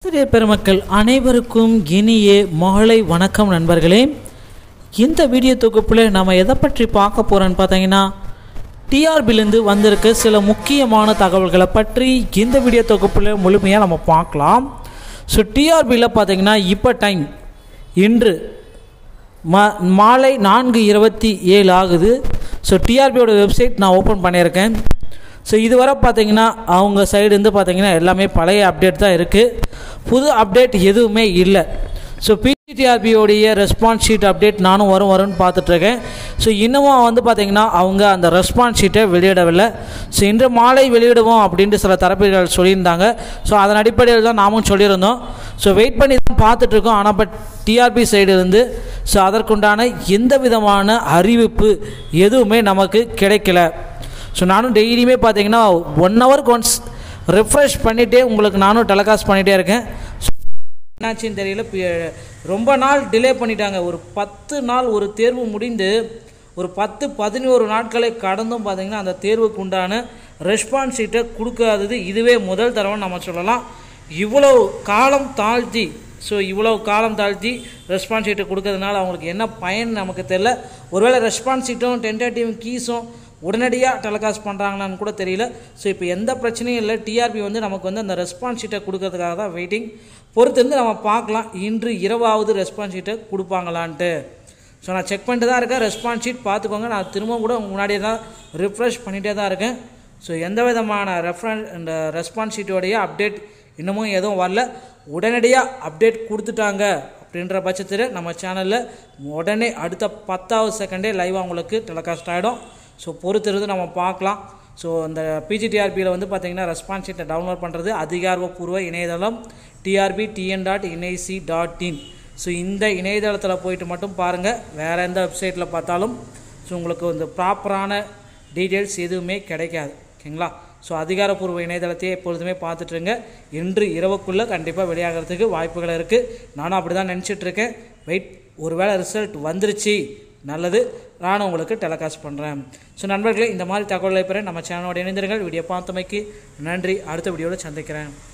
ஆசிரியர் பெருமக்கள் அனைவருக்கும் இனிய மாலை வணக்கம் நண்பர்களே இந்த வீடியோ தொகுப்பில் நம்ம எதை பற்றி பார்க்க போகிறோன்னு பார்த்தீங்கன்னா டிஆர்பிலேருந்து வந்திருக்க சில முக்கியமான தகவல்களை பற்றி இந்த வீடியோ தொகுப்பில் முழுமையாக நம்ம பார்க்கலாம் ஸோ டிஆர்பியில் பார்த்தீங்கன்னா இப்போ டைம் இன்று மா மாலை நான்கு இருபத்தி ஏழு ஆகுது ஸோ டிஆர்பியோட வெப்சைட் நான் ஓப்பன் பண்ணியிருக்கேன் ஸோ இதுவரை பார்த்தீங்கன்னா அவங்க சைடு பார்த்தீங்கன்னா எல்லாமே பழைய அப்டேட் தான் இருக்குது புது அப்டேட் எதுவுமே இல்லை ஸோ பிடிஆர்பியோடைய ரெஸ்பான்ஸ் ஷீட் அப்டேட் நானும் வரும் வரும்னு பார்த்துட்ருக்கேன் ஸோ இன்னமும் வந்து பார்த்தீங்கன்னா அவங்க அந்த ரெஸ்பான்ஸ் ஷீட்டை வெளியிடவில்லை ஸோ இன்று மாலை வெளியிடுவோம் அப்படின்ட்டு சில தரப்பினர்கள் சொல்லியிருந்தாங்க ஸோ அதன் அடிப்படையில் தான் நாமும் சொல்லியிருந்தோம் ஸோ வெயிட் பண்ணி தான் பார்த்துட்ருக்கோம் ஆனால் பட் டிஆர்பி சைடுலேருந்து ஸோ அதற்குண்டான எந்த விதமான அறிவிப்பு எதுவுமே நமக்கு கிடைக்கல ஸோ நானும் டெய்லியுமே பார்த்தீங்கன்னா ஒன் ஹவருக்கு ஒன்ஸ் ரெஃப்ரெஷ் பண்ணிகிட்டே உங்களுக்கு நானும் டெலகாஸ்ட் பண்ணிகிட்டே இருக்கேன் என்னாச்சுன்னு தெரியல பி- ரொம்ப நாள் டிலே பண்ணிட்டாங்க ஒரு பத்து நாள் ஒரு தேர்வு முடிந்து ஒரு பத்து பதினோரு நாட்களை கடந்தும் பார்த்தீங்கன்னா அந்த தேர்வுக்கு உண்டான ரெஸ்பான்ஸ் ஷீட்டை கொடுக்காதது இதுவே முதல் தடவை நம்ம சொல்லலாம் இவ்வளோ காலம் தாழ்த்தி ஸோ இவ்வளோ காலம் தாழ்த்தி ரெஸ்பான்ஸ் ஷீட்டை கொடுக்கறதுனால அவங்களுக்கு என்ன பயன் நமக்கு தெரியல ஒருவேளை ரெஸ்பான்ஸ் ஷீட்டும் டென்டேட்டிவ் கீஸும் உடனடியாக டெலிகாஸ்ட் பண்ணுறாங்களான்னு கூட தெரியல ஸோ இப்போ எந்த பிரச்சனையும் இல்லை டிஆர்பி வந்து நமக்கு வந்து அந்த ரெஸ்பான்ஸ் ஷீட்டை கொடுக்கறதுக்காக தான் வெயிட்டிங் பொறுத்து இருந்து நம்ம பார்க்கலாம் இன்று இரவாவது ரெஸ்பான்ஸ் ஷீட்டை கொடுப்பாங்களான்ட்டு ஸோ நான் செக் பண்ணிட்டு தான் இருக்கேன் ரெஸ்பான்ஸ் ஷீட் பார்த்துக்கோங்க நான் திரும்பவும் கூட முன்னாடியே தான் ரிஃப்ரெஷ் பண்ணிகிட்டே தான் இருக்கேன் ஸோ எந்த விதமான ரெஃபரன் இந்த ரெஸ்பான்ஸ் ஷீட்டோடைய அப்டேட் இன்னமும் எதுவும் வரல உடனடியாக அப்டேட் கொடுத்துட்டாங்க அப்படின்ற பட்சத்தில் நம்ம சேனலில் உடனே அடுத்த பத்தாவது செகண்டே லைவாக உங்களுக்கு டெலிகாஸ்ட் ஆகிடும் ஸோ பொறுத்திருந்து நம்ம பார்க்கலாம் ஸோ இந்த பிஜிடிஆர்பியில் வந்து பார்த்தீங்கன்னா ரெஸ்பான்ஸ் ஷீட்டை டவுன்லோட் பண்ணுறது அதிகாரப்பூர்வ இணையதளம் TRB TN dot NIC dot in so இந்த இணையதளத்தில் போயிட்டு மட்டும் பாருங்கள் வேறு எந்த வெப்சைட்டில் பார்த்தாலும் ஸோ உங்களுக்கு இந்த ப்ராப்பரான டீட்டெயில்ஸ் எதுவுமே கிடைக்காது ஓகேங்களா ஸோ அதிகாரப்பூர்வ இணையதளத்தையே எப்பொழுதுமே பார்த்துட்ருங்க இன்று இரவுக்குள்ளே கண்டிப்பாக வெளியாகிறதுக்கு வாய்ப்புகள் இருக்குது நானும் அப்படி தான் நினச்சிட்ருக்கேன் வெயிட் ஒருவேளை ரிசல்ட் வந்துருச்சு நல்லது நானும் உங்களுக்கு டெலிகாஸ்ட் பண்ணுறேன் ஸோ நண்பர்களே இந்த மாதிரி தகவலை பெற நம்ம சேனலோட இணைந்திருங்கள் வீடியோ பார்த்தமைக்கு நன்றி அடுத்த வீடியோவில் சந்திக்கிறேன்